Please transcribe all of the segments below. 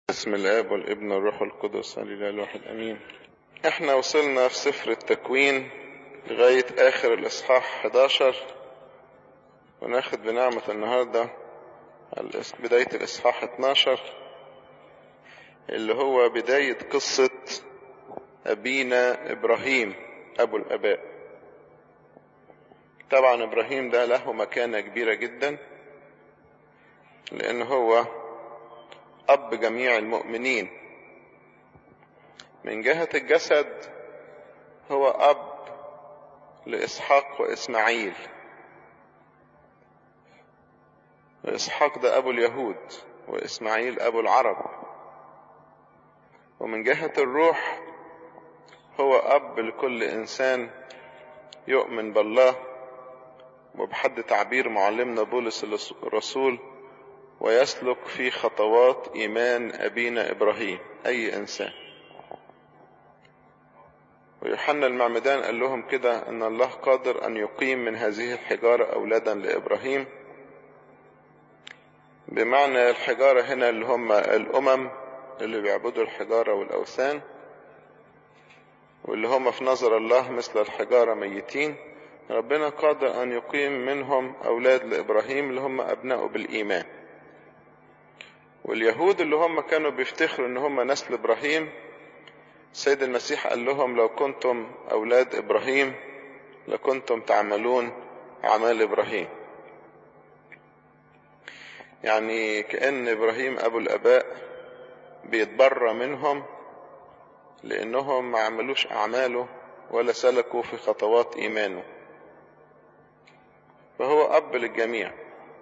بسم الاب والابن والروح القدس الاله الواحد امين احنا وصلنا في سفر التكوين لغاية اخر الاصحاح 11 وناخد بنعمة النهاردة بداية الاصحاح 12 اللي هو بداية قصة ابينا ابراهيم ابو الاباء طبعا ابراهيم ده له مكانة كبيرة جدا لان هو اب جميع المؤمنين من جهة الجسد هو اب لاسحاق واسماعيل واسحاق ده ابو اليهود واسماعيل ابو العرب ومن جهة الروح هو اب لكل انسان يؤمن بالله وبحد تعبير معلمنا بولس الرسول ويسلك في خطوات ايمان ابينا ابراهيم اي انسان ويوحنا المعمدان قال لهم كده ان الله قادر ان يقيم من هذه الحجارة اولادا لابراهيم بمعنى الحجارة هنا اللي هم الامم اللي بيعبدوا الحجارة والاوثان واللي هم في نظر الله مثل الحجارة ميتين ربنا قادر ان يقيم منهم اولاد لابراهيم اللي هم ابنائه بالايمان واليهود اللي هم كانوا بيفتخروا ان هم نسل ابراهيم السيد المسيح قال لهم لو كنتم اولاد ابراهيم لكنتم تعملون اعمال ابراهيم يعني كأن ابراهيم ابو الاباء بيتبرى منهم لانهم ما عملوش اعماله ولا سلكوا في خطوات ايمانه فهو اب للجميع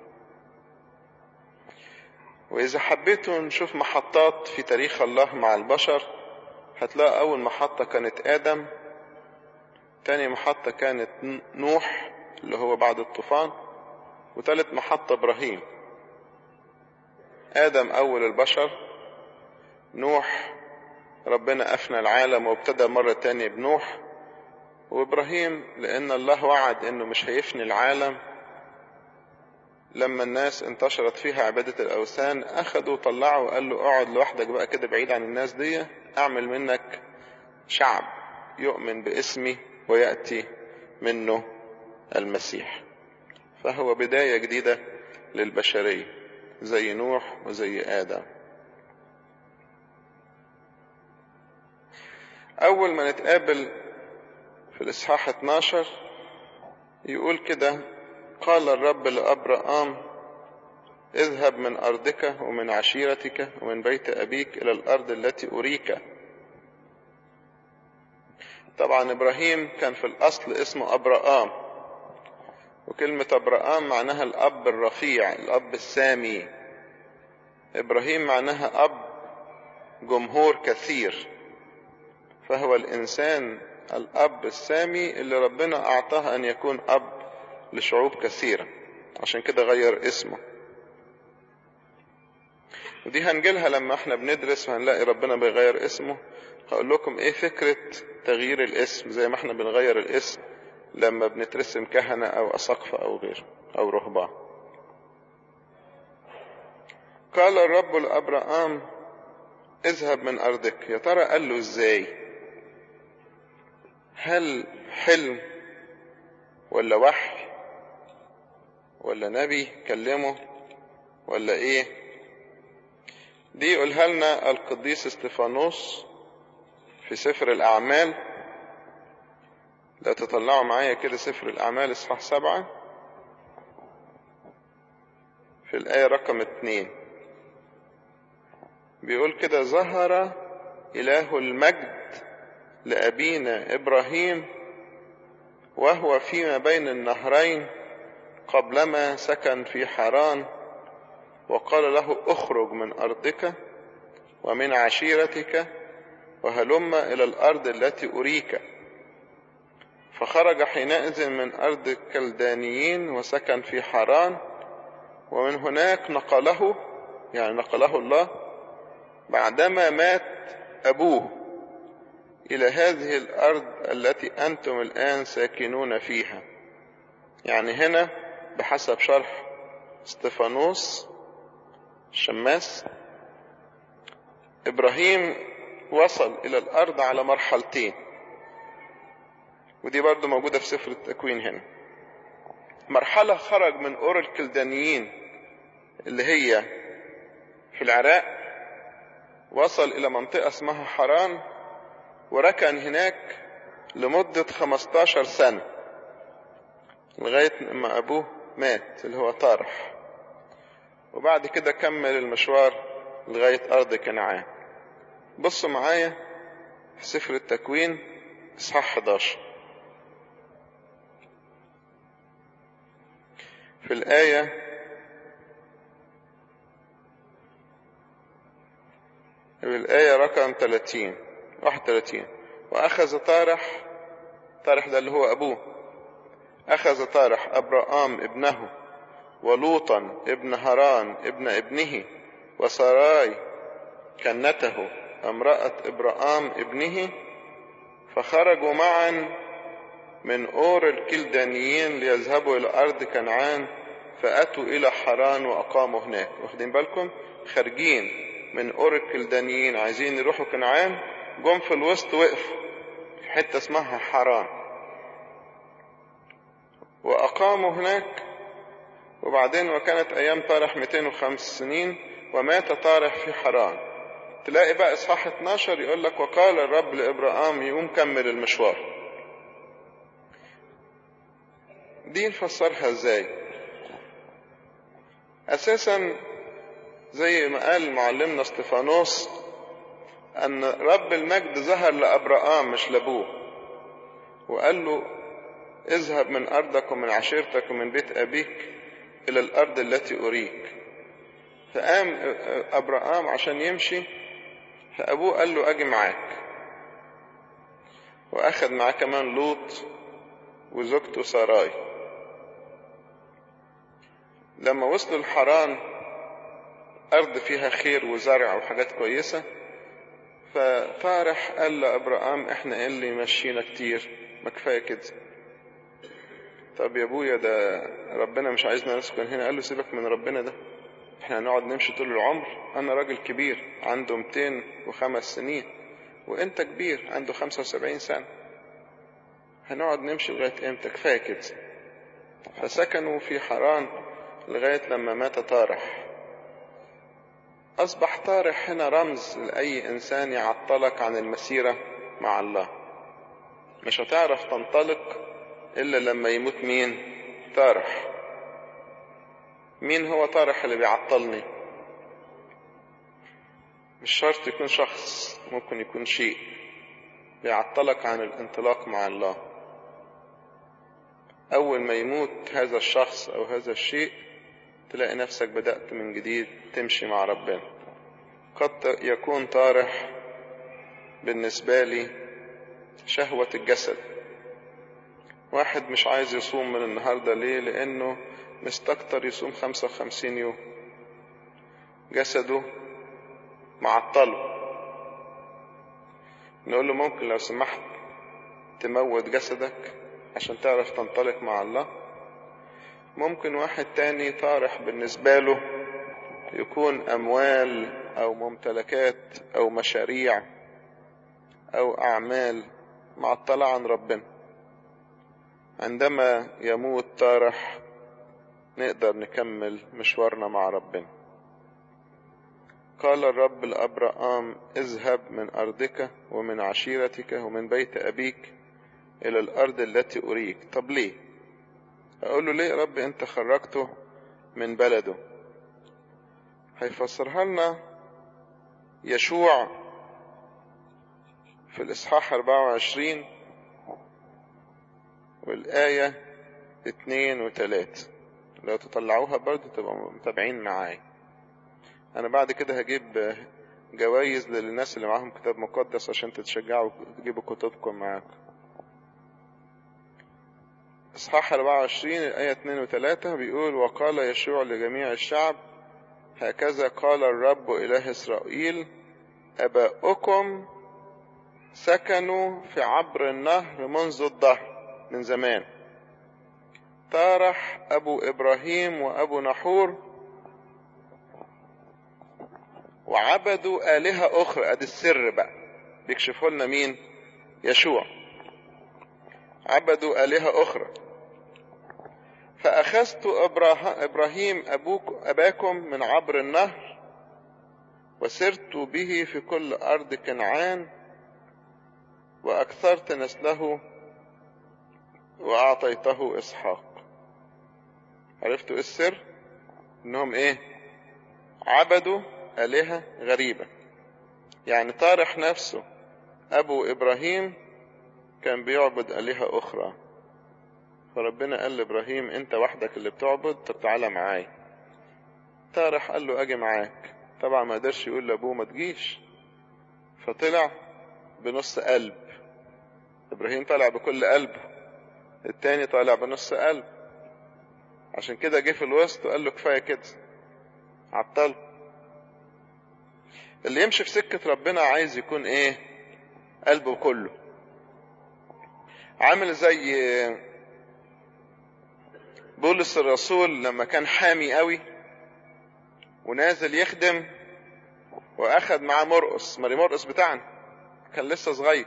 وإذا حبيتوا نشوف محطات في تاريخ الله مع البشر هتلاقي أول محطة كانت آدم تاني محطة كانت نوح اللي هو بعد الطوفان وتالت محطة إبراهيم آدم أول البشر نوح ربنا أفنى العالم وابتدى مرة تانية بنوح وإبراهيم لأن الله وعد إنه مش هيفني العالم لما الناس انتشرت فيها عبادة الأوثان أخدوا وطلعوا وقال له اقعد لوحدك بقى كده بعيد عن الناس دي أعمل منك شعب يؤمن باسمي ويأتي منه المسيح فهو بداية جديدة للبشرية زي نوح وزي آدم أول ما نتقابل في الإصحاح 12 يقول كده قال الرب لأبرام اذهب من أرضك ومن عشيرتك ومن بيت أبيك إلى الأرض التي أريك طبعا إبراهيم كان في الأصل اسمه أبرام وكلمة أبرام معناها الأب الرفيع الأب السامي إبراهيم معناها أب جمهور كثير فهو الإنسان الأب السامي اللي ربنا أعطاه أن يكون أب لشعوب كثيرة عشان كده غير اسمه ودي هنجيلها لما احنا بندرس وهنلاقي ربنا بيغير اسمه هقول لكم ايه فكرة تغيير الاسم زي ما احنا بنغير الاسم لما بنترسم كهنة او اساقفة او غيره او رهبان قال الرب لأبرام اذهب من ارضك يا ترى قال له ازاي هل حلم ولا وحي ولا نبي كلمه ولا ايه دي يقولها لنا القديس استفانوس في سفر الاعمال لا تطلعوا معايا كده سفر الاعمال اصحاح سبعة في الايه رقم اتنين بيقول كده ظهر اله المجد لابينا ابراهيم وهو فيما بين النهرين قبلما سكن في حران وقال له اخرج من ارضك ومن عشيرتك وهلم الى الارض التي اريك فخرج حينئذ من ارض الكلدانيين وسكن في حران ومن هناك نقله يعني نقله الله بعدما مات ابوه الى هذه الارض التي انتم الان ساكنون فيها يعني هنا بحسب شرح استفانوس الشماس إبراهيم وصل إلى الأرض على مرحلتين ودي برضو موجودة في سفر التكوين هنا مرحلة خرج من أور الكلدانيين اللي هي في العراق وصل إلى منطقة اسمها حران وركن هناك لمدة 15 سنة لغاية ما أبوه مات اللي هو طارح وبعد كده كمل المشوار لغاية أرض كنعان بصوا معايا في سفر التكوين إصحاح 11 في الآية في الآية رقم 30 31 وأخذ طارح طارح ده اللي هو أبوه أخذ طارح أبرام ابنه ولوطا ابن هران ابن ابنه وسراي كنته امرأة إبرام ابنه فخرجوا معا من أور الكلدانيين ليذهبوا إلى أرض كنعان فأتوا إلى حران وأقاموا هناك واخدين بالكم خارجين من أور الكلدانيين عايزين يروحوا كنعان جم في الوسط وقفوا في حتة اسمها حران وأقاموا هناك وبعدين وكانت أيام طارح 205 سنين ومات طارح في حران تلاقي بقى إصحاح 12 يقول لك وقال الرب لإبراهام يقوم كمل المشوار دي نفسرها ازاي أساسا زي ما قال معلمنا استفانوس أن رب المجد ظهر لأبرام مش لأبوه وقال له اذهب من أرضك ومن عشيرتك ومن بيت أبيك إلى الأرض التي أريك فقام أبرام عشان يمشي فأبوه قال له أجي معاك وأخذ معاه كمان لوط وزوجته ساراي لما وصلوا الحران أرض فيها خير وزرع وحاجات كويسة فطارح قال لأبرام احنا ايه اللي يمشينا كتير ما كفاية كده طب يا ابويا ده ربنا مش عايزنا نسكن هنا قال له سيبك من ربنا ده احنا هنقعد نمشي طول العمر انا راجل كبير عنده 205 سنين وانت كبير عنده 75 سنة هنقعد نمشي لغاية امتى كفاية كده فسكنوا في حران لغاية لما مات طارح أصبح طارح هنا رمز لأي إنسان يعطلك عن المسيرة مع الله مش هتعرف تنطلق إلا لما يموت مين طارح مين هو طارح اللي بيعطلني مش شرط يكون شخص ممكن يكون شيء بيعطلك عن الانطلاق مع الله أول ما يموت هذا الشخص أو هذا الشيء تلاقي نفسك بدأت من جديد تمشي مع ربنا قد يكون طارح بالنسبة لي شهوة الجسد واحد مش عايز يصوم من النهاردة ليه لأنه مستكتر يصوم خمسة وخمسين يوم جسده معطله نقول له ممكن لو سمحت تموت جسدك عشان تعرف تنطلق مع الله ممكن واحد تاني طارح بالنسبة له يكون أموال أو ممتلكات أو مشاريع أو أعمال معطلة عن ربنا عندما يموت طارح نقدر نكمل مشوارنا مع ربنا قال الرب لأبرام اذهب من أرضك ومن عشيرتك ومن بيت أبيك إلى الأرض التي أريك طب ليه أقول له ليه يا رب أنت خرجته من بلده هيفسرها لنا يشوع في الإصحاح 24 والآية 2 و 3 لو تطلعوها برضه تبقوا متابعين معايا أنا بعد كده هجيب جوائز للناس اللي معاهم كتاب مقدس عشان تتشجعوا تجيبوا كتبكم معاكم إصحاح 24 الآية 2 و 3 بيقول وقال يشوع لجميع الشعب هكذا قال الرب إله إسرائيل أباؤكم سكنوا في عبر النهر منذ الظهر من زمان طارح أبو إبراهيم وأبو نحور وعبدوا آلهة أخرى أدي السر بقى بيكشفه لنا مين يشوع عبدوا آلهة أخرى فأخذت إبراهيم أبوك أباكم من عبر النهر وسرت به في كل أرض كنعان وأكثرت نسله وأعطيته إسحاق عرفتوا إيه السر إنهم إيه عبدوا آلهة غريبة يعني طارح نفسه أبو إبراهيم كان بيعبد آلهة أخرى فربنا قال لإبراهيم أنت وحدك اللي بتعبد طب تعالى معايا طارح قال له أجي معاك طبعا ما قدرش يقول لأبوه ما تجيش فطلع بنص قلب إبراهيم طلع بكل قلبه التاني طالع بنص قلب عشان كده جه في الوسط وقال له كفاية كده عطل اللي يمشي في سكة ربنا عايز يكون ايه قلبه كله عامل زي بولس الرسول لما كان حامي قوي ونازل يخدم واخد معاه مرقص ماري مرقص بتاعنا كان لسه صغير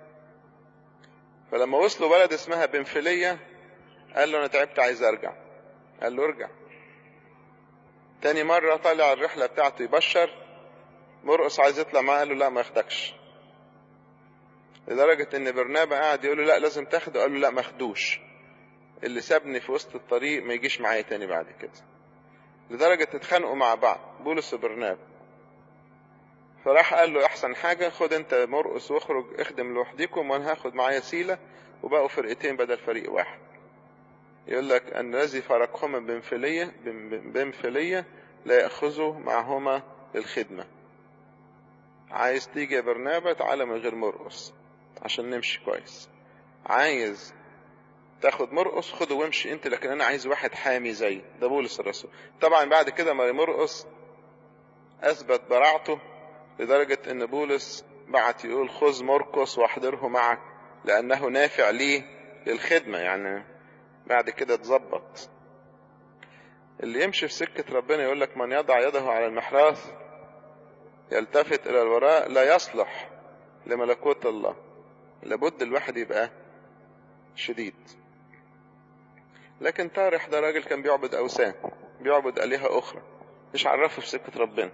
فلما وصلوا بلد اسمها بنفلية قال له انا تعبت عايز ارجع قال له ارجع تاني مرة طلع الرحلة بتاعته يبشر مرقص عايز يطلع معاه قال له لا ما ياخدكش لدرجة ان برنابا قاعد يقول له لا لازم تاخده قال له لا ما اخدوش اللي سابني في وسط الطريق ما يجيش معايا تاني بعد كده لدرجة اتخانقوا مع بعض بولس وبرنابا فراح قال له احسن حاجة خد انت مرقص واخرج اخدم لوحدكم وانا هاخد معايا سيلة وبقوا فرقتين بدل فريق واحد يقول لك ان الذي فرقهما بنفلية بنفلية لا يأخذه معهما للخدمة عايز تيجي يا برنابا تعالى من غير مرقص عشان نمشي كويس عايز تاخد مرقص خده وامشي انت لكن انا عايز واحد حامي زي ده بولس الرسول طبعا بعد كده ما مرقص اثبت براعته لدرجة ان بولس بعت يقول خذ مرقص واحضره معك لانه نافع لي للخدمة يعني بعد كده اتظبط اللي يمشي في سكة ربنا يقول لك من يضع يده على المحراث يلتفت الى الوراء لا يصلح لملكوت الله لابد الواحد يبقى شديد لكن طارح ده راجل كان بيعبد اوثان بيعبد الهه اخرى مش عرفه في سكه ربنا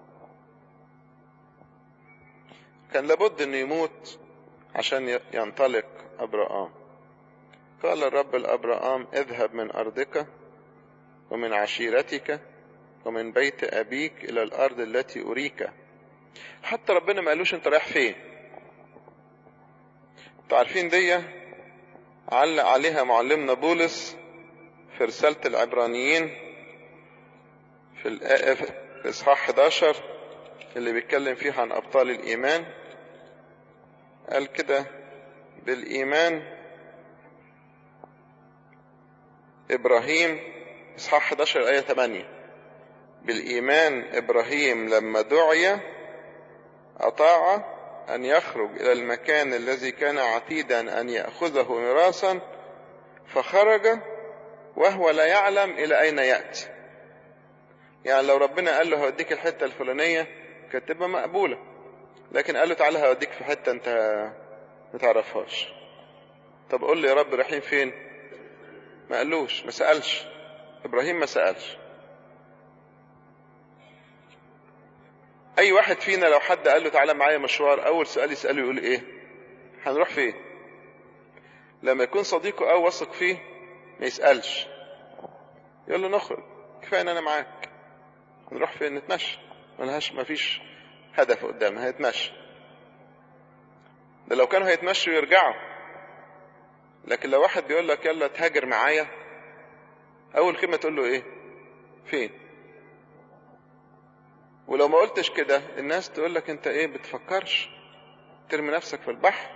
كان لابد انه يموت عشان ينطلق ابراام قال الرب لابراام اذهب من ارضك ومن عشيرتك ومن بيت ابيك الى الارض التي اريك حتى ربنا ما قالوش انت رايح فين انتوا عارفين دي علق عليها معلمنا بولس في رسالة العبرانيين في الإصحاح 11 اللي بيتكلم فيه عن أبطال الإيمان قال كده بالإيمان إبراهيم إصحاح 11 آية 8 بالإيمان إبراهيم لما دعي أطاع أن يخرج إلى المكان الذي كان عتيدا أن يأخذه ميراثا فخرج وهو لا يعلم إلى أين يأتي يعني لو ربنا قال له هوديك الحتة الفلانية كانت تبقى مقبولة لكن قال له تعالى هوديك في حتة أنت ما تعرفهاش طب قول لي يا رب رايحين فين ما قالوش ما سألش إبراهيم ما سألش اي واحد فينا لو حد قال له تعالى معايا مشوار اول سؤال يساله يقول ايه هنروح فين لما يكون صديقه او واثق فيه ما يسالش يقول له نخرج كفايه ان انا معاك نروح فين نتمشى ملهاش ما فيش هدف قدامنا هيتمشى ده لو كانوا هيتمشوا يرجعوا لكن لو واحد بيقول لك يلا تهاجر معايا اول كلمه تقول له ايه فين ولو ما قلتش كده الناس تقول لك انت ايه بتفكرش ترمي نفسك في البحر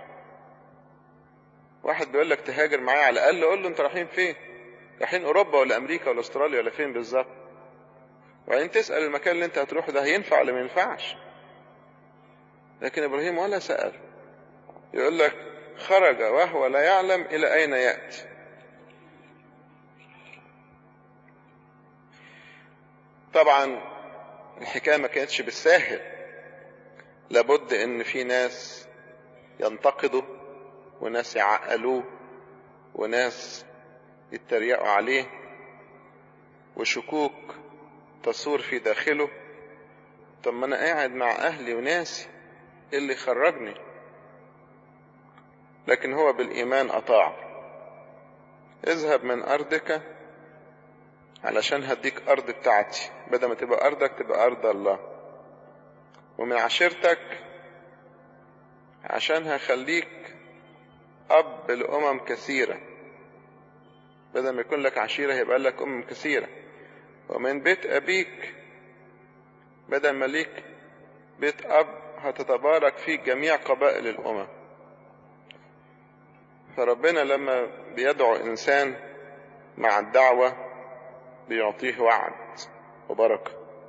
واحد بيقول لك تهاجر معايا على الاقل قول له انت رايحين فين رايحين اوروبا ولا امريكا ولا استراليا ولا فين بالظبط وبعدين تسال المكان اللي انت هتروحه ده هينفع ولا ما ينفعش لكن ابراهيم ولا سال يقول لك خرج وهو لا يعلم الى اين ياتي طبعا الحكاية ما كانتش بالساهل لابد ان في ناس ينتقدوا وناس يعقلوه وناس يتريقوا عليه وشكوك تصور في داخله طب ما انا قاعد مع اهلي وناسي ايه اللي خرجني لكن هو بالايمان اطاع اذهب من ارضك علشان هديك ارض بتاعتي بدل ما تبقى ارضك تبقى ارض الله ومن عشيرتك عشان هخليك اب لامم كثيره بدل ما يكون لك عشيره هيبقى لك امم كثيره ومن بيت ابيك بدل ما ليك بيت اب هتتبارك فيه جميع قبائل الامم فربنا لما بيدعو انسان مع الدعوه بيعطيه وعد وبركه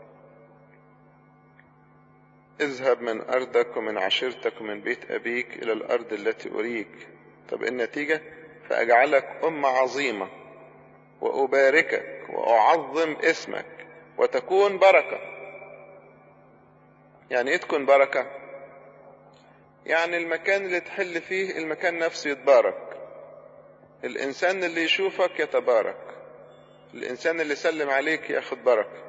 اذهب من ارضك ومن عشيرتك ومن بيت ابيك الى الارض التي اريك طب النتيجه فاجعلك امه عظيمه واباركك واعظم اسمك وتكون بركه يعني ايه تكون بركه يعني المكان اللي تحل فيه المكان نفسه يتبارك الانسان اللي يشوفك يتبارك الانسان اللي يسلم عليك ياخد بركه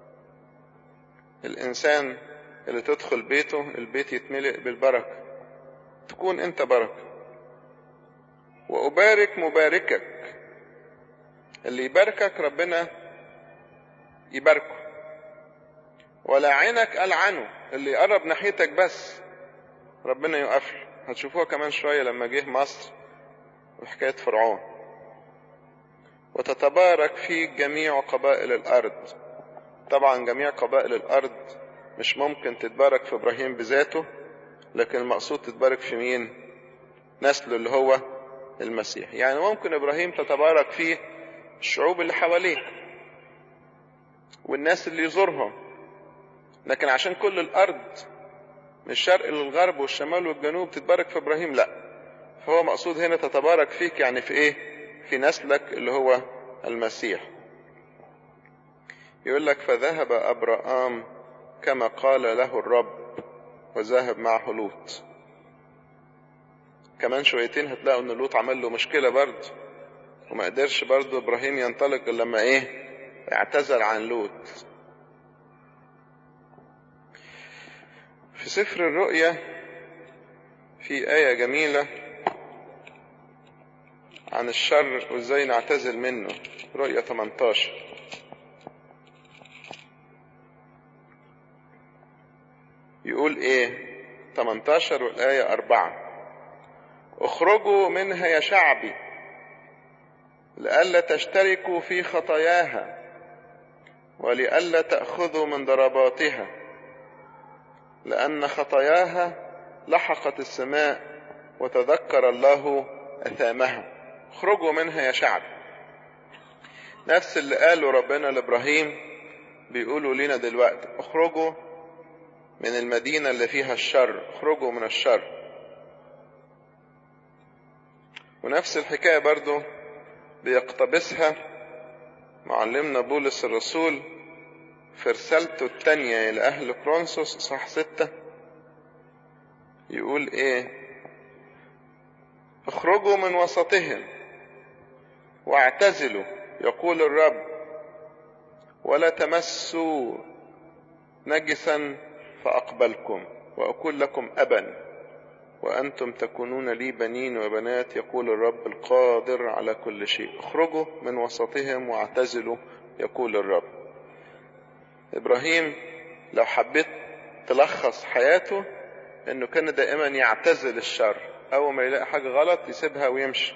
الانسان اللي تدخل بيته البيت يتملئ بالبركه تكون انت بركه وأبارك مباركك اللي يباركك ربنا يباركه ولعنك ألعنه اللي يقرب ناحيتك بس ربنا يقف له هتشوفوها كمان شوية لما جه مصر وحكاية فرعون وتتبارك فيك جميع قبائل الأرض طبعا جميع قبائل الأرض مش ممكن تتبارك في إبراهيم بذاته لكن المقصود تتبارك في مين نسله اللي هو المسيح يعني ممكن ابراهيم تتبارك فيه الشعوب اللي حواليه والناس اللي يزورهم لكن عشان كل الارض من الشرق للغرب والشمال والجنوب تتبارك في ابراهيم لا فهو مقصود هنا تتبارك فيك يعني في ايه في نسلك اللي هو المسيح يقول لك فذهب ابراام كما قال له الرب وذهب معه لوط كمان شويتين هتلاقوا ان لوط عمل له مشكله برضه وما قدرش برضه ابراهيم ينطلق الا لما ايه اعتذر عن لوط في سفر الرؤيا في آية جميلة عن الشر وازاي نعتزل منه رؤيا 18 يقول ايه 18 والآية 4 اخرجوا منها يا شعبي لئلا تشتركوا في خطاياها ولئلا تأخذوا من ضرباتها لأن خطاياها لحقت السماء وتذكر الله أثامها اخرجوا منها يا شعب نفس اللي قاله ربنا لإبراهيم بيقولوا لنا دلوقتي اخرجوا من المدينة اللي فيها الشر اخرجوا من الشر ونفس الحكاية برضو بيقتبسها معلمنا بولس الرسول في رسالته التانية إلى أهل كرونسوس صح ستة يقول إيه اخرجوا من وسطهم واعتزلوا يقول الرب ولا تمسوا نجسا فأقبلكم وأكون لكم أبا وأنتم تكونون لي بنين وبنات يقول الرب القادر على كل شيء اخرجوا من وسطهم واعتزلوا يقول الرب إبراهيم لو حبيت تلخص حياته إنه كان دائما يعتزل الشر أول ما يلاقي حاجة غلط يسيبها ويمشي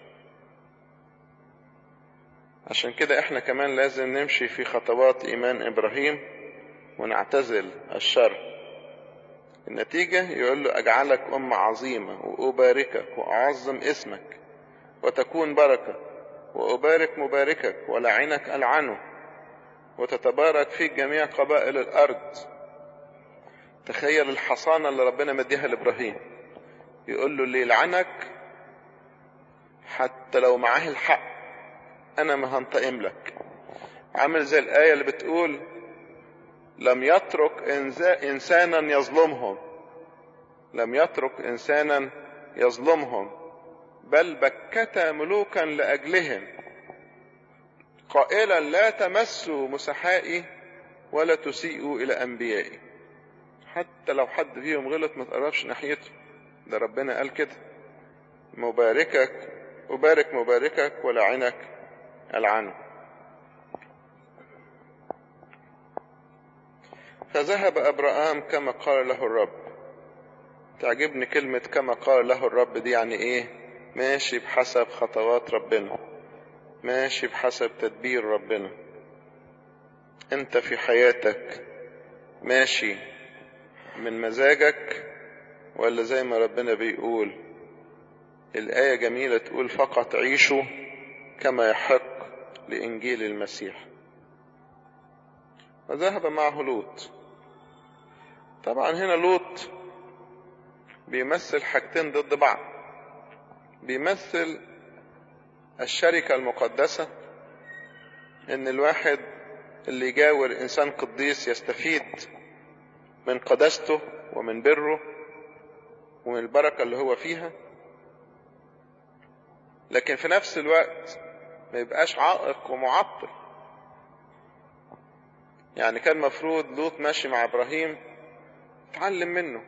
عشان كده احنا كمان لازم نمشي في خطوات إيمان إبراهيم ونعتزل الشر النتيجة يقول له أجعلك أمة عظيمة وأباركك وأعظم اسمك وتكون بركة وأبارك مباركك ولعنك ألعنه وتتبارك فيك جميع قبائل الأرض تخيل الحصانة اللي ربنا مديها لإبراهيم يقول له اللي يلعنك حتى لو معاه الحق أنا ما هنتقم لك عامل زي الآية اللي بتقول لم يترك إنسانا يظلمهم لم يترك إنسانا يظلمهم بل بكت ملوكا لأجلهم قائلا لا تمسوا مسحائي ولا تسيئوا إلى أنبيائي حتى لو حد فيهم غلط ما تقربش ناحيته ده ربنا قال كده مباركك أبارك مباركك ولعنك ألعنه فذهب أبرام كما قال له الرب تعجبني كلمة كما قال له الرب دي يعني ايه ماشي بحسب خطوات ربنا ماشي بحسب تدبير ربنا انت في حياتك ماشي من مزاجك ولا زي ما ربنا بيقول الآية جميلة تقول فقط عيشوا كما يحق لإنجيل المسيح وذهب معه لوط طبعا هنا لوط بيمثل حاجتين ضد بعض بيمثل الشركة المقدسة ان الواحد اللي يجاور انسان قديس يستفيد من قداسته ومن بره ومن البركة اللي هو فيها لكن في نفس الوقت ما يبقاش عائق ومعطل يعني كان مفروض لوط ماشي مع ابراهيم اتعلم منه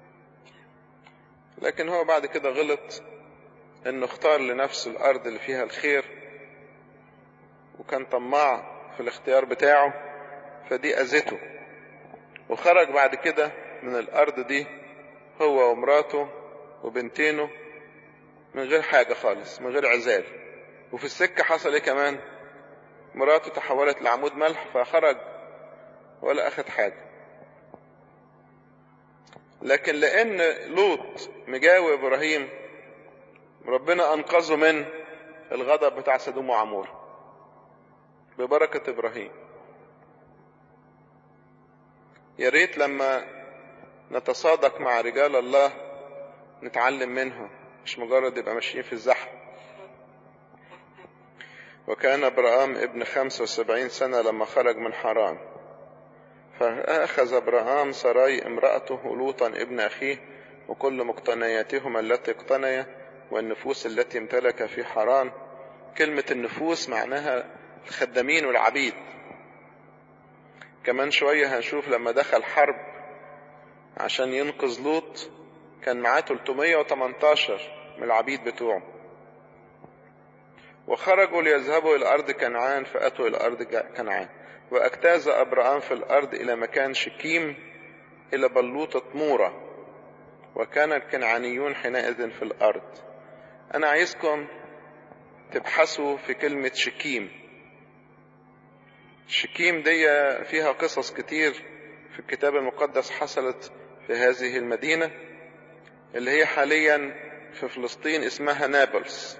لكن هو بعد كده غلط انه اختار لنفسه الارض اللي فيها الخير وكان طماع في الاختيار بتاعه فدي اذته وخرج بعد كده من الارض دي هو ومراته وبنتينه من غير حاجة خالص من غير عزال وفي السكة حصل ايه كمان مراته تحولت لعمود ملح فخرج ولا اخد حاجة لكن لان لوط مجاوي ابراهيم ربنا انقذه من الغضب بتاع سدوم وعمور ببركة ابراهيم يا ريت لما نتصادق مع رجال الله نتعلم منهم مش مجرد يبقى ماشيين في الزحف وكان ابراهام ابن خمسة وسبعين سنة لما خرج من حران فأخذ ابراهام سراي امرأته لوطا ابن أخيه وكل مقتنياتهما التي اقتنيا والنفوس التي امتلك في حران كلمة النفوس معناها الخدامين والعبيد كمان شوية هنشوف لما دخل حرب عشان ينقذ لوط كان معاه 318 من العبيد بتوعه وخرجوا ليذهبوا إلى أرض كنعان فأتوا إلى أرض كنعان واجتاز أبرام في الأرض إلى مكان شكيم إلى بلوطة مورة وكان الكنعانيون حينئذ في الأرض أنا عايزكم تبحثوا في كلمة شكيم شكيم دي فيها قصص كتير في الكتاب المقدس حصلت في هذه المدينة اللي هي حاليا في فلسطين اسمها نابلس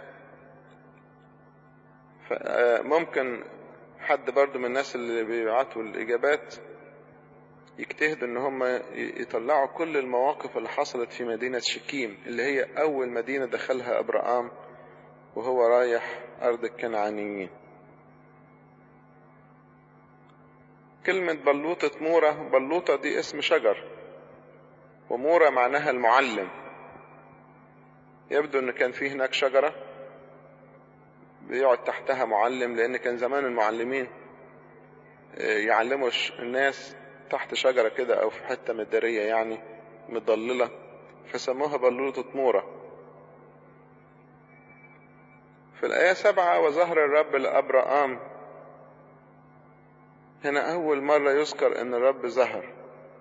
ممكن حد برضو من الناس اللي بيبعتوا الإجابات يجتهدوا ان هم يطلعوا كل المواقف اللي حصلت في مدينة شكيم اللي هي أول مدينة دخلها أبرام وهو رايح أرض الكنعانيين كلمة بلوطة مورة بلوطة دي اسم شجر ومورة معناها المعلم يبدو ان كان في هناك شجرة بيقعد تحتها معلم لان كان زمان المعلمين يعلموا الناس تحت شجرة كده او في حتة مدارية يعني مضللة فسموها بلوطة مورة في الآية سبعة وظهر الرب لأبرام هنا أول مرة يذكر أن الرب ظهر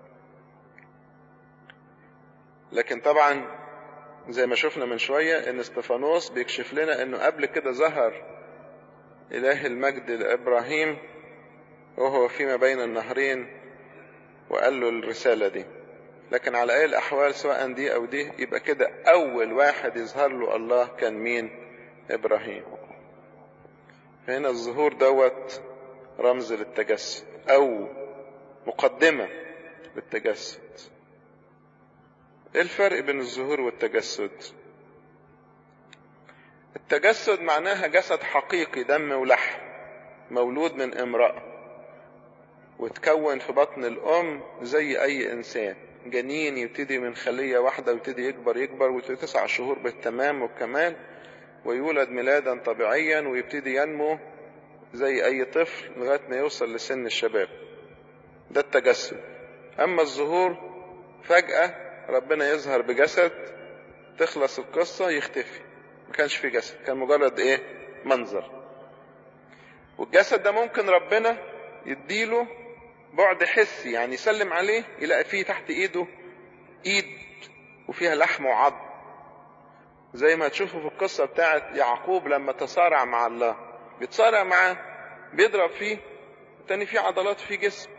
لكن طبعا زي ما شفنا من شوية ان استفانوس بيكشف لنا انه قبل كده ظهر اله المجد لابراهيم وهو فيما بين النهرين وقال له الرسالة دي لكن على اي الاحوال سواء دي او دي يبقى كده اول واحد يظهر له الله كان مين ابراهيم هنا الظهور دوت رمز للتجسد او مقدمة للتجسد ايه الفرق بين الظهور والتجسد التجسد معناها جسد حقيقي دم ولحم مولود من امرأة وتكون في بطن الأم زي أي إنسان جنين يبتدي من خلية واحدة ويبتدي يكبر يكبر وتسع شهور بالتمام والكمال ويولد ميلادا طبيعيا ويبتدي ينمو زي أي طفل لغاية ما يوصل لسن الشباب ده التجسد أما الظهور فجأة ربنا يظهر بجسد تخلص القصة يختفي ما كانش في جسد كان مجرد ايه منظر والجسد ده ممكن ربنا يديله بعد حسي يعني يسلم عليه يلاقي فيه تحت ايده ايد وفيها لحم وعظم زي ما تشوفوا في القصة بتاعت يعقوب لما تصارع مع الله بيتصارع معاه بيضرب فيه تاني فيه عضلات فيه جسم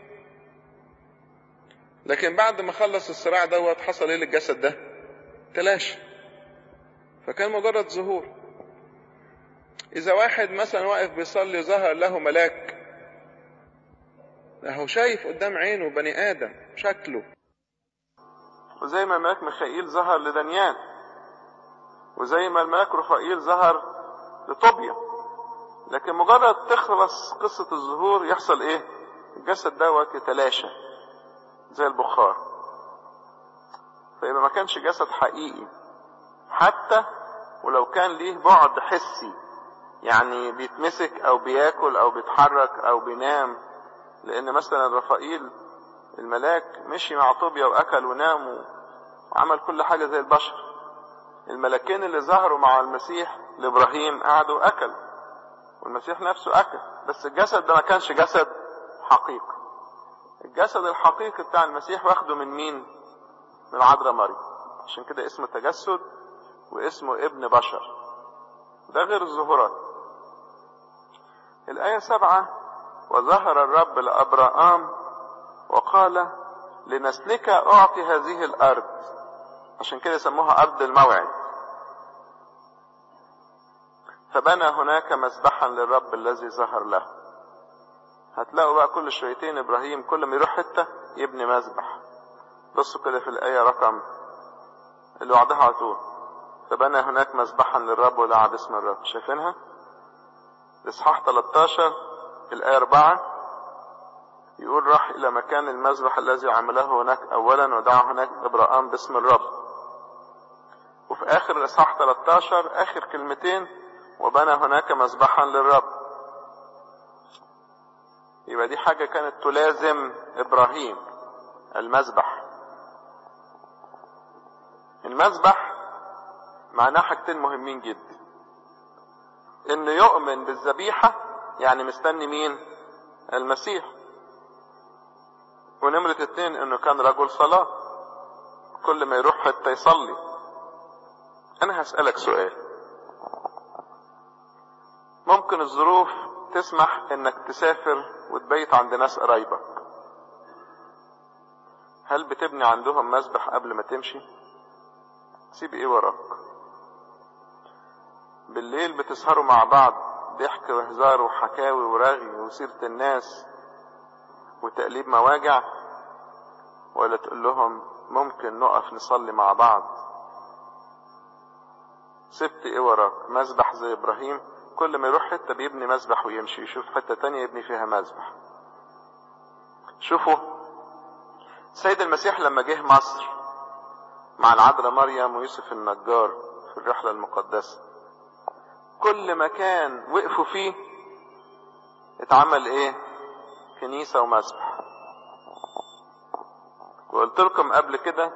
لكن بعد ما خلص الصراع دوت حصل ايه للجسد ده تلاشى فكان مجرد ظهور اذا واحد مثلا واقف بيصلي ظهر له ملاك هو شايف قدام عينه بني ادم شكله وزي ما الملاك ميخائيل ظهر لدانيال وزي ما الملاك رفائيل ظهر لطوبيا لكن مجرد تخلص قصة الظهور يحصل ايه الجسد دوت يتلاشى زي البخار فيبقى ما كانش جسد حقيقي حتى ولو كان ليه بعد حسي يعني بيتمسك او بياكل او بيتحرك او بينام لان مثلا رفائيل الملاك مشي مع طوبيا واكل ونام وعمل كل حاجة زي البشر الملاكين اللي ظهروا مع المسيح لابراهيم قعدوا اكل والمسيح نفسه اكل بس الجسد ده ما كانش جسد حقيقي الجسد الحقيقي بتاع المسيح واخده من مين من العذراء مريم عشان كده اسمه تجسد واسمه ابن بشر ده غير الظهورات الآية سبعة وظهر الرب لأبراام وقال لنسلك أعطي هذه الأرض عشان كده يسموها أرض الموعد فبنى هناك مسبحا للرب الذي ظهر له هتلاقوا بقى كل شويتين ابراهيم كل ما يروح حته يبني مسبح بصوا كده في الايه رقم اللي بعدها على طول فبنى هناك مسبحا للرب ودعا باسم الرب شايفينها الاصحاح 13 الايه 4 يقول راح الى مكان المذبح الذي عمله هناك اولا ودعا هناك ابراهام باسم الرب وفي اخر الاصحاح 13 اخر كلمتين وبنى هناك مسبحا للرب يبقى دي حاجة كانت تلازم إبراهيم المذبح المذبح معناه حاجتين مهمين جدا انه يؤمن بالذبيحة يعني مستني مين المسيح ونمرة اتنين انه كان رجل صلاة كل ما يروح حتى يصلي انا هسألك سؤال ممكن الظروف تسمح انك تسافر وتبيت عند ناس قرايبك هل بتبني عندهم مسبح قبل ما تمشي تسيب ايه وراك بالليل بتسهروا مع بعض ضحك وهزار وحكاوي ورغي وسيرة الناس وتقليب مواجع ولا تقول لهم ممكن نقف نصلي مع بعض سبت ايه وراك مسبح زي ابراهيم كل ما يروح حتة بيبني مسبح ويمشي يشوف حتة تانية يبني فيها مسبح شوفوا سيد المسيح لما جه مصر مع العذراء مريم ويوسف النجار في الرحلة المقدسة كل مكان وقفوا فيه اتعمل ايه كنيسة ومسبح وقلت لكم قبل كده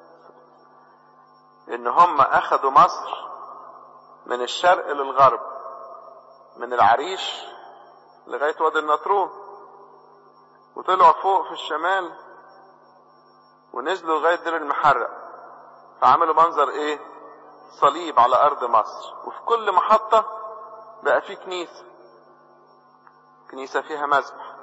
ان هم اخدوا مصر من الشرق للغرب من العريش لغاية وادي النطرون وطلعوا فوق في الشمال ونزلوا لغاية دير المحرق فعملوا منظر ايه صليب على ارض مصر وفي كل محطة بقى في كنيسة كنيسة فيها مذبح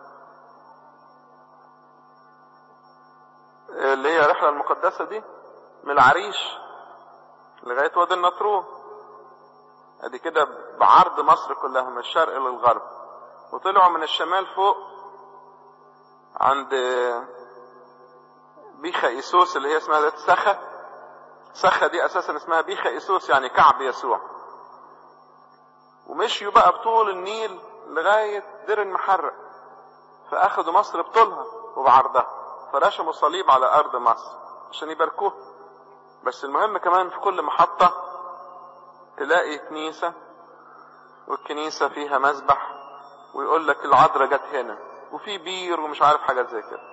اللي هي الرحلة المقدسة دي من العريش لغاية وادي النطرون ادي كده بعرض مصر كلها من الشرق للغرب وطلعوا من الشمال فوق عند بيخا ايسوس اللي هي اسمها ذات سخا سخا دي اساسا اسمها بيخا ايسوس يعني كعب يسوع ومشيوا بقى بطول النيل لغاية دير المحرق فاخدوا مصر بطولها وبعرضها فرشموا صليب على ارض مصر عشان يباركوه بس المهم كمان في كل محطة تلاقي كنيسة والكنيسة فيها مسبح ويقول لك العذراء جت هنا وفي بير ومش عارف حاجات زي كده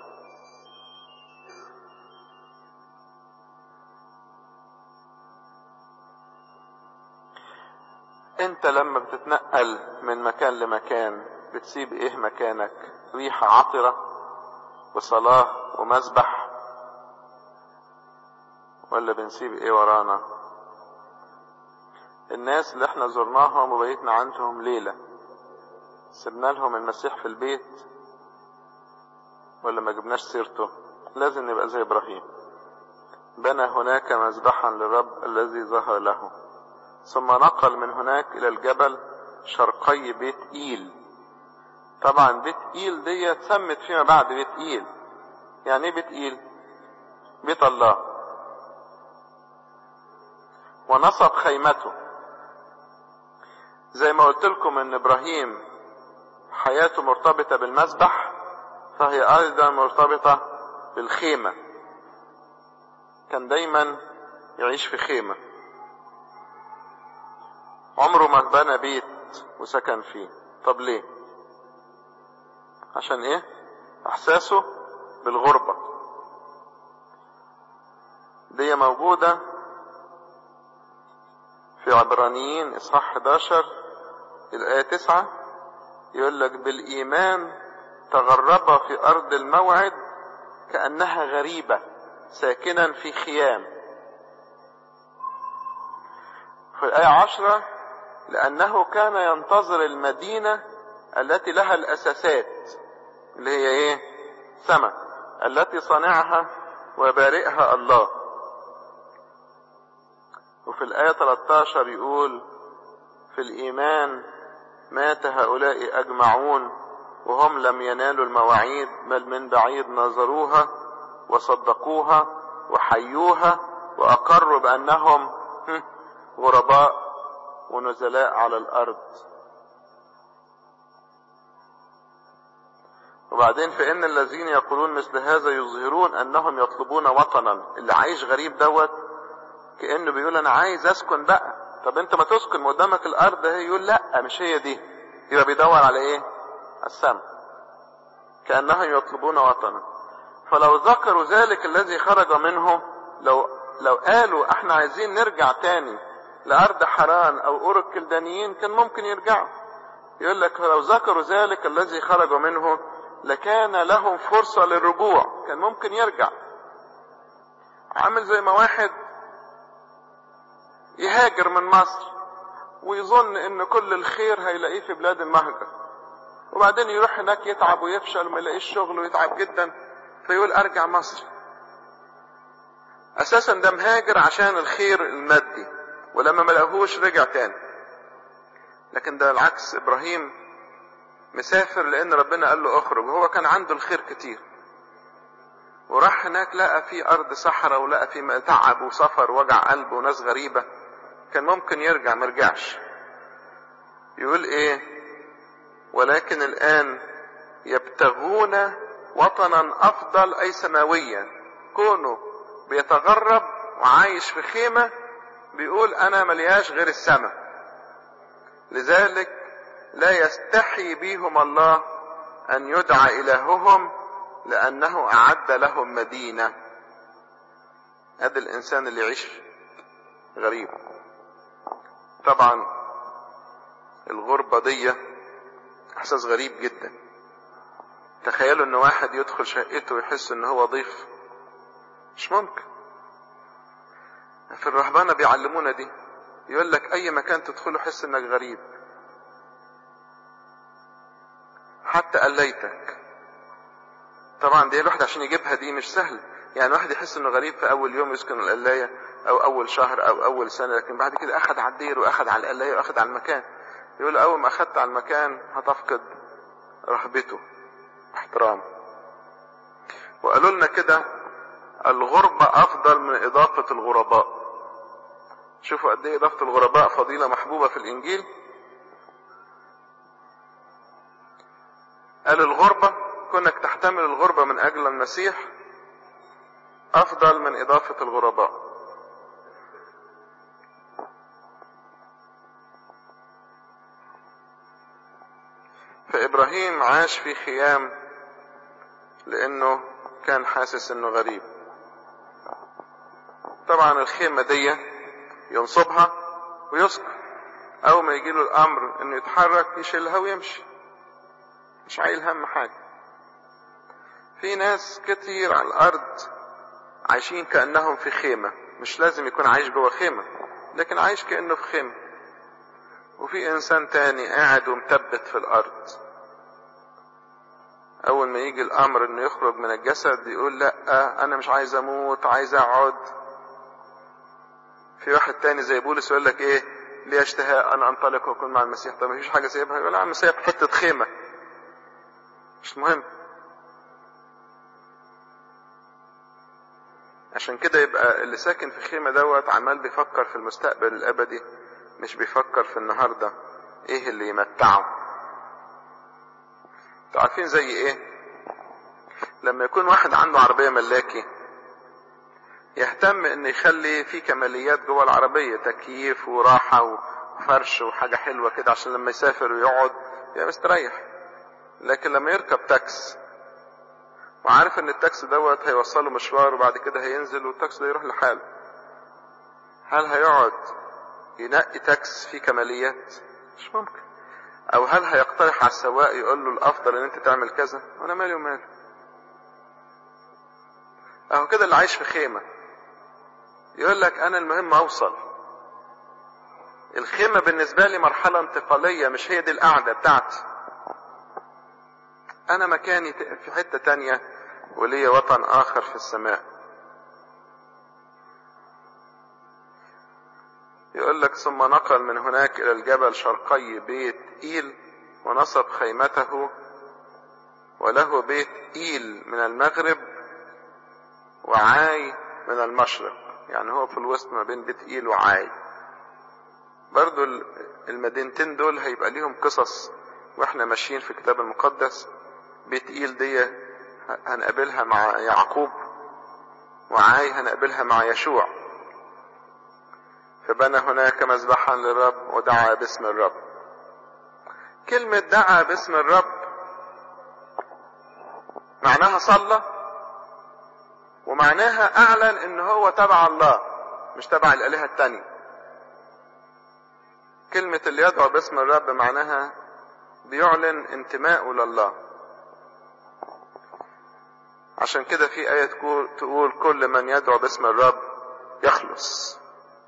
انت لما بتتنقل من مكان لمكان بتسيب ايه مكانك ريحة عطرة وصلاة ومسبح ولا بنسيب ايه ورانا الناس اللي احنا زرناهم وبيتنا عندهم ليلة سبنا لهم المسيح في البيت ولا ما جبناش سيرته لازم نبقى زي ابراهيم بنى هناك مذبحا للرب الذي ظهر له ثم نقل من هناك الى الجبل شرقي بيت ايل طبعا بيت ايل دي سمت فيما بعد بيت ايل يعني ايه بيت ايل بيت الله ونصب خيمته زي ما قلت لكم ان ابراهيم حياته مرتبطة بالمسبح فهي ايضا مرتبطة بالخيمة كان دايما يعيش في خيمة عمره ما بنى بيت وسكن فيه طب ليه عشان ايه احساسه بالغربة دي موجودة في عبرانيين اصحاح 11 الايه 9 يقول لك بالايمان تغرب في ارض الموعد كانها غريبه ساكنا في خيام في الايه 10 لانه كان ينتظر المدينه التي لها الاساسات اللي هي ايه سماء التي صنعها وبارئها الله وفي الآية 13 يقول في الإيمان مات هؤلاء أجمعون وهم لم ينالوا المواعيد بل من بعيد نظروها وصدقوها وحيوها وأقروا بأنهم غرباء ونزلاء على الأرض وبعدين فإن الذين يقولون مثل هذا يظهرون أنهم يطلبون وطنا اللي عايش غريب دوت كأنه بيقول أنا عايز أسكن بقى طب أنت ما تسكن قدامك الأرض هي يقول لا مش هي دي يبقى بيدور على إيه؟ السماء كأنهم يطلبون وطنا فلو ذكروا ذلك الذي خرج منه لو لو قالوا احنا عايزين نرجع تاني لأرض حران أو أور الكلدانيين كان ممكن يرجعوا يقول لك لو ذكروا ذلك الذي خرج منه لكان لهم فرصة للرجوع كان ممكن يرجع عامل زي ما واحد يهاجر من مصر ويظن ان كل الخير هيلاقيه في بلاد المهجر وبعدين يروح هناك يتعب ويفشل وما يلاقيش شغل ويتعب جدا فيقول ارجع مصر اساسا ده مهاجر عشان الخير المادي ولما ما لقاهوش رجع تاني لكن ده العكس ابراهيم مسافر لان ربنا قال له اخرج وهو كان عنده الخير كتير وراح هناك لقى في ارض صحراء ولقى في تعب وسفر وجع قلب وناس غريبه كان ممكن يرجع مرجعش يقول ايه ولكن الان يبتغون وطنا افضل اي سماويا كونه بيتغرب وعايش في خيمه بيقول انا ملياش غير السماء لذلك لا يستحي بهم الله ان يدعى الههم لانه اعد لهم مدينه هذا الانسان اللي يعيش غريب طبعا الغربة دي احساس غريب جدا تخيلوا ان واحد يدخل شقته ويحس ان هو ضيف مش ممكن في الرهبانة بيعلمونا دي يقول لك اي مكان تدخله حس انك غريب حتى قليتك طبعا دي الواحد عشان يجيبها دي مش سهل يعني واحد يحس انه غريب في اول يوم يسكن القلاية او اول شهر او اول سنة لكن بعد كده اخد على الدير واخد على القلاية واخد على المكان يقول اول ما اخدت على المكان هتفقد رهبته احترام وقالوا لنا كده الغربة افضل من اضافة الغرباء شوفوا قد ايه اضافة الغرباء فضيلة محبوبة في الانجيل قال الغربة كونك تحتمل الغربة من أجل المسيح أفضل من إضافة الغرباء فإبراهيم عاش في خيام لأنه كان حاسس إنه غريب طبعا الخيمة دي ينصبها ويسكن أول ما يجيله الأمر إنه يتحرك يشيلها ويمشي مش عايل هم حاجة في ناس كتير على الأرض عايشين كأنهم في خيمة مش لازم يكون عايش جوه خيمة لكن عايش كأنه في خيمة وفي إنسان تاني قاعد ومثبت في الأرض أول ما يجي الأمر إنه يخرج من الجسد يقول لأ أنا مش عايز أموت عايز أقعد في واحد تاني زي بولس يقول لك إيه لي اشتهاء أنا أنطلق وأكون مع المسيح طب مفيش حاجة سيبها يقول يا عم سيب حتة خيمة مش مهم عشان كده يبقى اللي ساكن في خيمة دوت عمال بيفكر في المستقبل الأبدي مش بيفكر في النهاردة ايه اللي يمتعه انتوا عارفين زي ايه لما يكون واحد عنده عربية ملاكي يهتم ان يخلي في كماليات جوه العربية تكييف وراحة وفرش وحاجة حلوة كده عشان لما يسافر ويقعد يبقى مستريح لكن لما يركب تاكس وعارف ان التاكس دوت هيوصله مشوار وبعد كده هينزل والتاكس ده يروح لحاله هل هيقعد ينقي تاكس فيه كماليات مش ممكن او هل هيقترح على السواق يقول له الافضل ان انت تعمل كذا وانا مالي وماله اهو كده اللي عايش في خيمة يقول لك انا المهم اوصل الخيمة بالنسبة لي مرحلة انتقالية مش هي دي القعدة بتاعتي انا مكاني في حتة تانية ولي وطن اخر في السماء يقول لك ثم نقل من هناك الى الجبل شرقي بيت ايل ونصب خيمته وله بيت ايل من المغرب وعاي من المشرق يعني هو في الوسط ما بين بيت ايل وعاي برضو المدينتين دول هيبقى ليهم قصص واحنا ماشيين في الكتاب المقدس بيت ايل دي هنقابلها مع يعقوب وعاي هنقابلها مع يشوع فبنى هناك مذبحا للرب ودعا باسم الرب كلمة دعا باسم الرب معناها صلى ومعناها اعلن ان هو تبع الله مش تبع الالهة التانية كلمة اللي يدعو باسم الرب معناها بيعلن انتمائه لله عشان كده في آية تقول كل من يدعو باسم الرب يخلص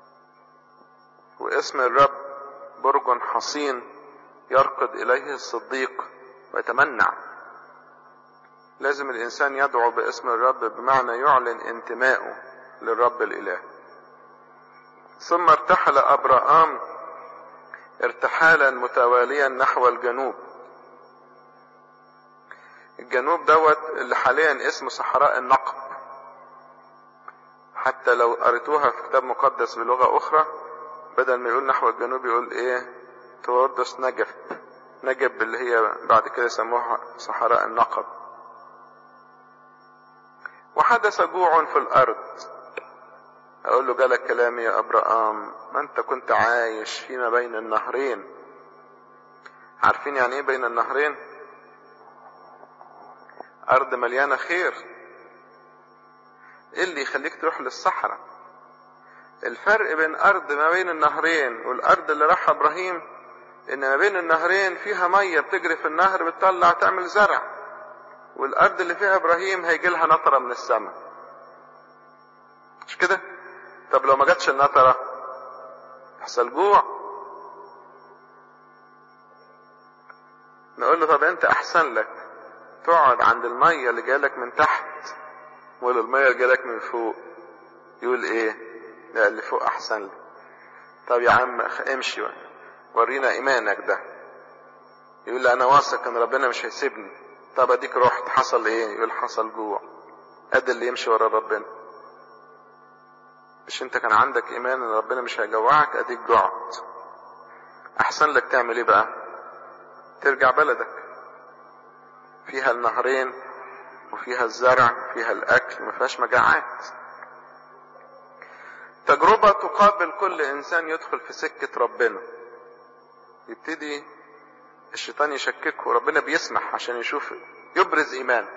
واسم الرب برج حصين يركض إليه الصديق ويتمنع لازم الإنسان يدعو باسم الرب بمعنى يعلن انتمائه للرب الإله ثم ارتحل أبراهام ارتحالا متواليا نحو الجنوب الجنوب دوت اللي حاليا اسمه صحراء النقب حتى لو قريتوها في كتاب مقدس بلغة أخرى بدل ما يقول نحو الجنوب يقول إيه توردس نجب نجب اللي هي بعد كده يسموها صحراء النقب وحدث جوع في الأرض أقول له جالك كلامي يا أبراهام ما أنت كنت عايش فيما بين النهرين عارفين يعني إيه بين النهرين؟ أرض مليانة خير إيه اللي يخليك تروح للصحراء الفرق بين أرض ما بين النهرين والأرض اللي راحها إبراهيم إن ما بين النهرين فيها مية بتجري في النهر بتطلع تعمل زرع والأرض اللي فيها إبراهيم هيجي لها نطرة من السماء مش كده؟ طب لو ما جاتش النطرة يحصل جوع نقول له طب أنت أحسن لك تقعد عند المية اللي جالك من تحت ولا المية اللي جالك من فوق يقول ايه لا اللي فوق احسن لي طب يا عم امشي ورينا ايمانك ده يقول لي انا واثق ان ربنا مش هيسيبني طب اديك رحت حصل ايه يقول حصل جوع ادي اللي يمشي ورا ربنا مش انت كان عندك ايمان ان ربنا مش هيجوعك اديك جعت احسن لك تعمل ايه بقى ترجع بلدك فيها النهرين وفيها الزرع وفيها الاكل ما فيهاش مجاعات تجربة تقابل كل انسان يدخل في سكة ربنا يبتدي الشيطان يشككه ربنا بيسمح عشان يشوف يبرز ايمان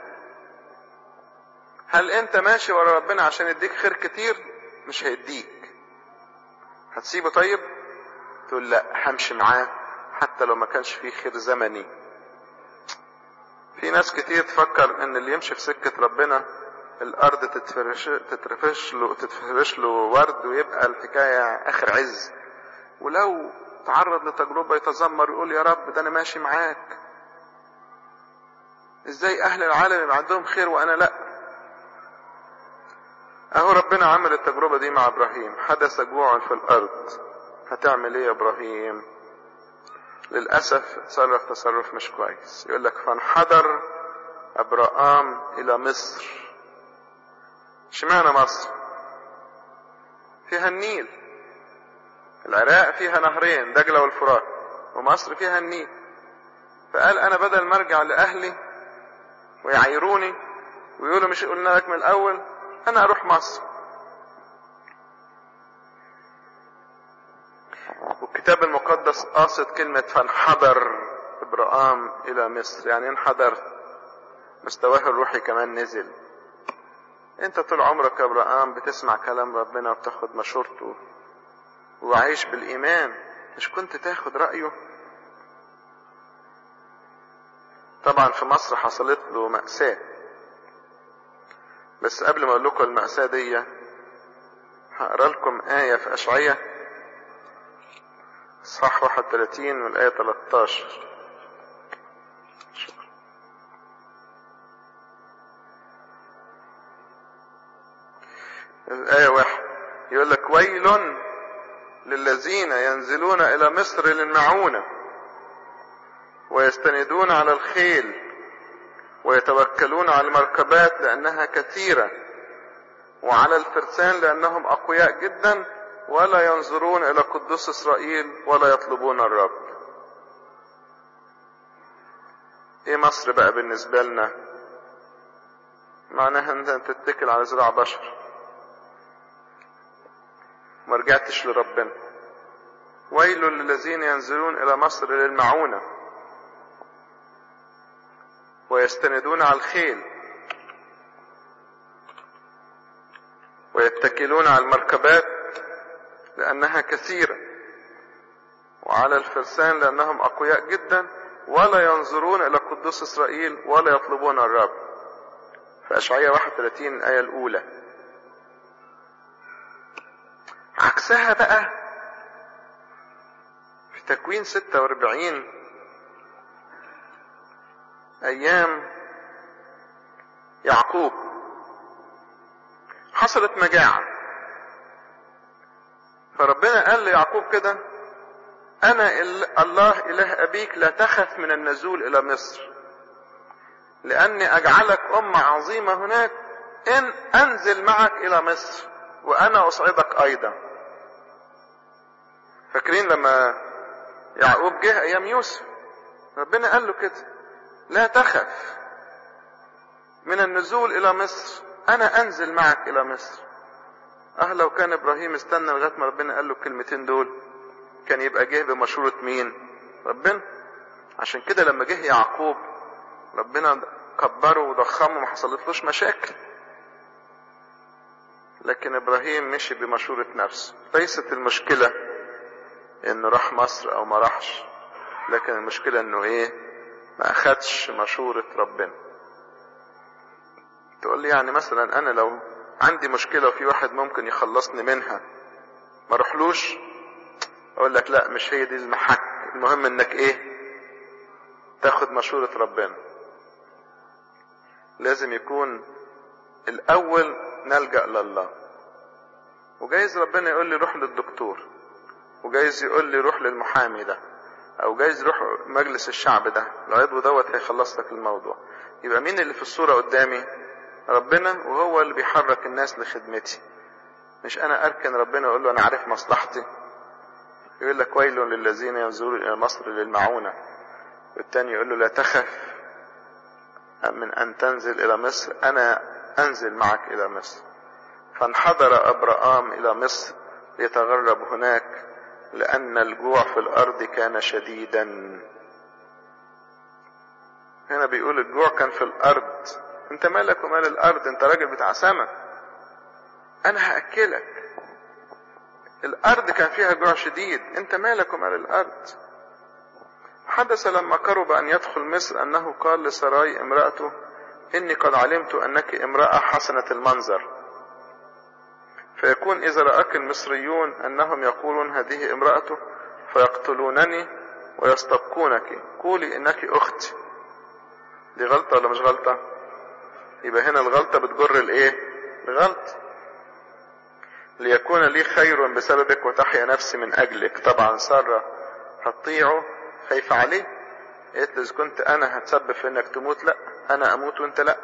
هل انت ماشي ورا ربنا عشان يديك خير كتير مش هيديك هتسيبه طيب تقول لا همشي معاه حتى لو ما كانش فيه خير زمني في ناس كتير تفكر ان اللي يمشي في سكة ربنا الارض تتفرش تترفش له تتفرش له ورد ويبقى الحكاية اخر عز ولو تعرض لتجربة يتذمر ويقول يا رب ده انا ماشي معاك ازاي اهل العالم يبقى عندهم خير وانا لا اهو ربنا عمل التجربة دي مع ابراهيم حدث جوع في الارض هتعمل ايه يا ابراهيم للأسف تصرف تصرف مش كويس يقول لك فانحدر أبرام إلى مصر اشمعنى مصر فيها النيل العراق فيها نهرين دجلة والفرات ومصر فيها النيل فقال أنا بدل ما أرجع لأهلي ويعايروني ويقولوا مش قلنا لك من الأول أنا أروح مصر والكتاب المقدس قاصد كلمة فانحدر إبراهام إلى مصر يعني انحدر مستواه الروحي كمان نزل انت طول عمرك يا ابراهام بتسمع كلام ربنا وبتاخد مشورته وعايش بالايمان مش كنت تاخد رايه طبعا في مصر حصلت له مأساة بس قبل ما اقول لكم المأساة دي هقرا لكم آية في أشعية صح 31 والآية 13 شكرا الآية واحد يقول لك ويل للذين ينزلون إلى مصر للمعونة ويستندون على الخيل ويتوكلون على المركبات لأنها كثيرة وعلى الفرسان لأنهم أقوياء جدا ولا ينظرون إلى قدوس إسرائيل ولا يطلبون الرب إيه مصر بقى بالنسبة لنا معناها أنت تتكل على زراع بشر ما رجعتش لربنا ويل للذين ينزلون إلى مصر للمعونة ويستندون على الخيل ويتكلون على المركبات لأنها كثيرة وعلى الفرسان لأنهم أقوياء جدا ولا ينظرون إلى قدوس إسرائيل ولا يطلبون الرب في أشعية 31 الآية الأولى عكسها بقى في تكوين 46 أيام يعقوب حصلت مجاعة فربنا قال ليعقوب كده أنا الله إله أبيك لا تخف من النزول إلى مصر لأني أجعلك أمة عظيمة هناك إن أنزل معك إلى مصر وأنا أصعدك أيضا فاكرين لما يعقوب جه أيام يوسف ربنا قال له كده لا تخف من النزول إلى مصر أنا أنزل معك إلى مصر اه لو كان ابراهيم استنى لغايه ما ربنا قال له الكلمتين دول كان يبقى جه بمشورة مين ربنا عشان كده لما جه يعقوب ربنا كبره وضخمه ما حصلتلوش مشاكل لكن ابراهيم مشي بمشورة نفسه ليست المشكلة انه راح مصر او ما راحش لكن المشكلة انه ايه ما اخدش مشورة ربنا تقول لي يعني مثلا انا لو عندي مشكلة وفي واحد ممكن يخلصني منها ما اروحلوش اقول لك لا مش هي دي المحك المهم انك ايه تاخد مشورة ربنا لازم يكون الاول نلجأ لله وجايز ربنا يقول لي روح للدكتور وجايز يقول لي روح للمحامي ده او جايز روح مجلس الشعب ده العضو دوت هيخلص لك الموضوع يبقى مين اللي في الصورة قدامي ربنا وهو اللي بيحرك الناس لخدمتي مش انا اركن ربنا اقول له انا عارف مصلحتي يقول لك ويل للذين ينظرون الى مصر للمعونة والتاني يقول له لا تخف من أن تنزل إلى مصر أنا أنزل معك إلى مصر فانحدر أبرام إلى مصر ليتغرب هناك لأن الجوع في الأرض كان شديدا هنا بيقول الجوع كان في الأرض أنت مالك ومال الأرض أنت راجل بتاع سما أنا هأكلك الأرض كان فيها جوع شديد أنت مالك ومال الأرض حدث لما قرب أن يدخل مصر أنه قال لسراي امرأته إني قد علمت أنك امرأة حسنة المنظر فيكون إذا رأك المصريون أنهم يقولون هذه امرأته فيقتلونني ويستبقونك قولي إنك أختي دي غلطة ولا مش غلطة يبقى هنا الغلطة بتجر الإيه الغلط ليكون لي خير بسببك وتحيا نفسي من أجلك طبعا سارة هتطيعه خايفة عليه قالت له إذا كنت أنا هتسبب في إنك تموت لأ أنا أموت وأنت لأ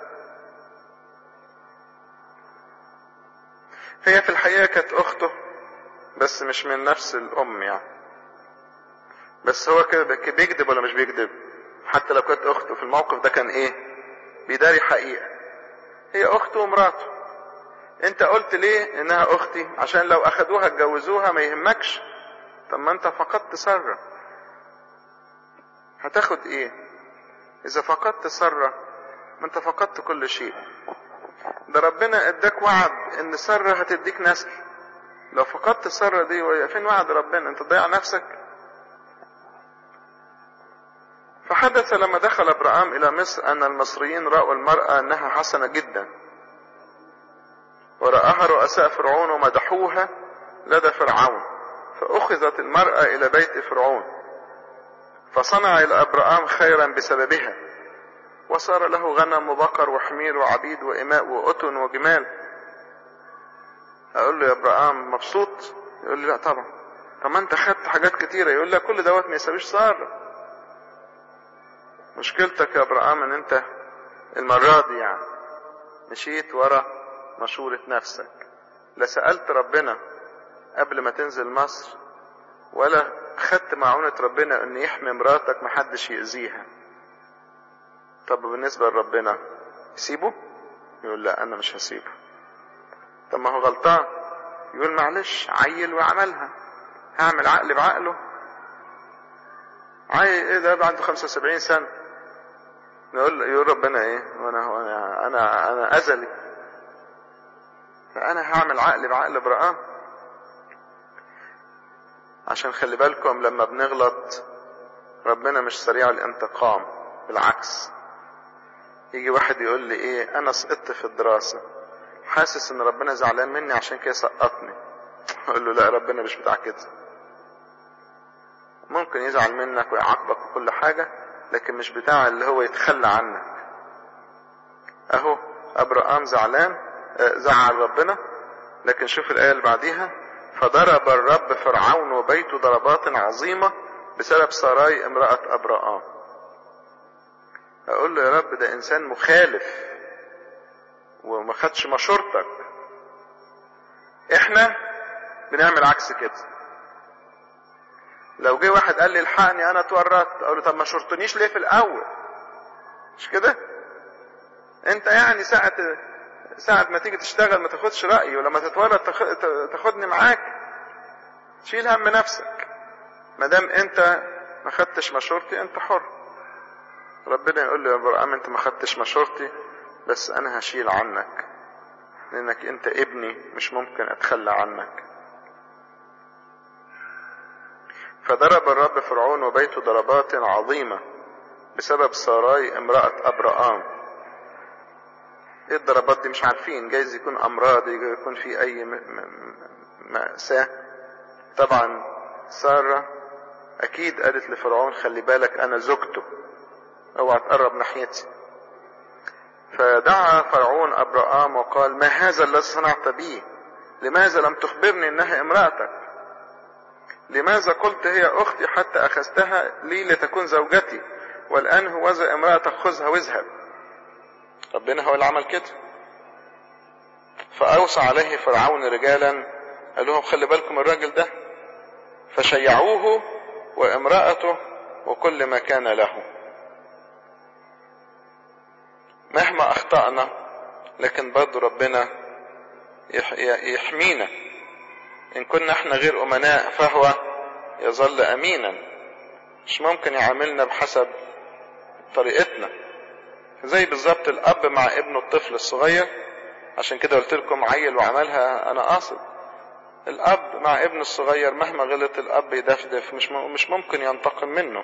هي في الحقيقة كانت أخته بس مش من نفس الأم يعني بس هو كده بيكذب ولا مش بيكذب حتى لو كانت أخته في الموقف ده كان إيه بيداري حقيقة هي أخته ومراته أنت قلت ليه إنها أختي عشان لو أخدوها اتجوزوها ما يهمكش طب ما أنت فقدت سرة هتاخد إيه إذا فقدت سرة ما أنت فقدت كل شيء ده ربنا اداك وعد ان سارة هتديك نسل لو فقدت سارة دي فين وعد ربنا انت تضيع نفسك فحدث لما دخل ابراهام الى مصر ان المصريين راوا المرأة انها حسنة جدا ورآها رؤساء فرعون ومدحوها لدى فرعون فأخذت المرأة إلى بيت فرعون فصنع إلى أبرام خيرا بسببها وصار له غنم وبقر وحمير وعبيد وإماء وأتن وجمال أقول له يا إبراهيم مبسوط يقول لي لا طبعا طب ما أنت خدت حاجات كتيرة يقول لك كل دوت ما يساويش سارة مشكلتك يا إبراهيم إن أنت المرة دي يعني مشيت ورا مشورة نفسك لا سألت ربنا قبل ما تنزل مصر ولا خدت معونة ربنا إن يحمي مراتك محدش يأذيها طب بالنسبة لربنا يسيبه يقول لا انا مش هسيبه طب ما هو غلطان يقول معلش عيل وعملها هعمل عقل بعقله عيل ايه ده عنده 75 سنة يقول يقول ربنا ايه وانا انا انا انا ازلي فانا هعمل عقل بعقل ابراهام عشان خلي بالكم لما بنغلط ربنا مش سريع الانتقام بالعكس يجي واحد يقول لي ايه انا سقطت في الدراسة حاسس ان ربنا زعلان مني عشان كده سقطني اقول له لا ربنا مش بتاع كده ممكن يزعل منك ويعاقبك وكل حاجة لكن مش بتاع اللي هو يتخلى عنك اهو ابراهام زعلان زعل ربنا لكن شوف الايه اللي بعديها فضرب الرب فرعون وبيته ضربات عظيمة بسبب سراي امرأة ابراهام اقول له يا رب ده انسان مخالف وما خدش مشورتك احنا بنعمل عكس كده لو جه واحد قال لي الحقني انا اتورطت اقول له طب ما شرطنيش ليه في الاول مش كده انت يعني ساعة ساعة ما تيجي تشتغل ما تاخدش رأيي ولما تتورط تاخدني معاك شيل هم نفسك ما دام انت ما خدتش مشورتي انت حر ربنا يقول له يا ابراهيم انت ما خدتش مشورتي بس انا هشيل عنك لانك انت ابني مش ممكن اتخلى عنك فضرب الرب فرعون وبيته ضربات عظيمة بسبب ساراي امرأة ابراهام ايه الضربات دي مش عارفين جايز يكون امراض يكون في اي مأساة طبعا سارة اكيد قالت لفرعون خلي بالك انا زوجته اوعى تقرب ناحيتي فدعا فرعون ابراهام وقال ما هذا الذي صنعت بي لماذا لم تخبرني انها امرأتك لماذا قلت هي اختي حتى اخذتها لي لتكون زوجتي والان هوذا امرأتك خذها واذهب ربنا هو اللي عمل كده فاوصى عليه فرعون رجالا قال لهم خلي بالكم الراجل ده فشيعوه وامرأته وكل ما كان له مهما اخطأنا لكن برضو ربنا يحمينا ان كنا احنا غير امناء فهو يظل امينا مش ممكن يعاملنا بحسب طريقتنا زي بالظبط الاب مع ابنه الطفل الصغير عشان كده قلت لكم عيل وعملها انا قاصد الاب مع ابنه الصغير مهما غلط الاب يدفدف مش مش ممكن ينتقم منه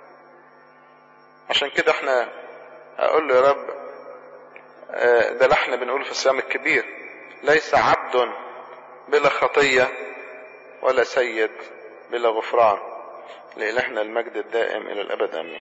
عشان كده احنا اقول له يا رب ده لحن بنقوله في الصيام الكبير ليس عبد بلا خطيه ولا سيد بلا غفران لإلهنا المجد الدائم إلى الأبد آمين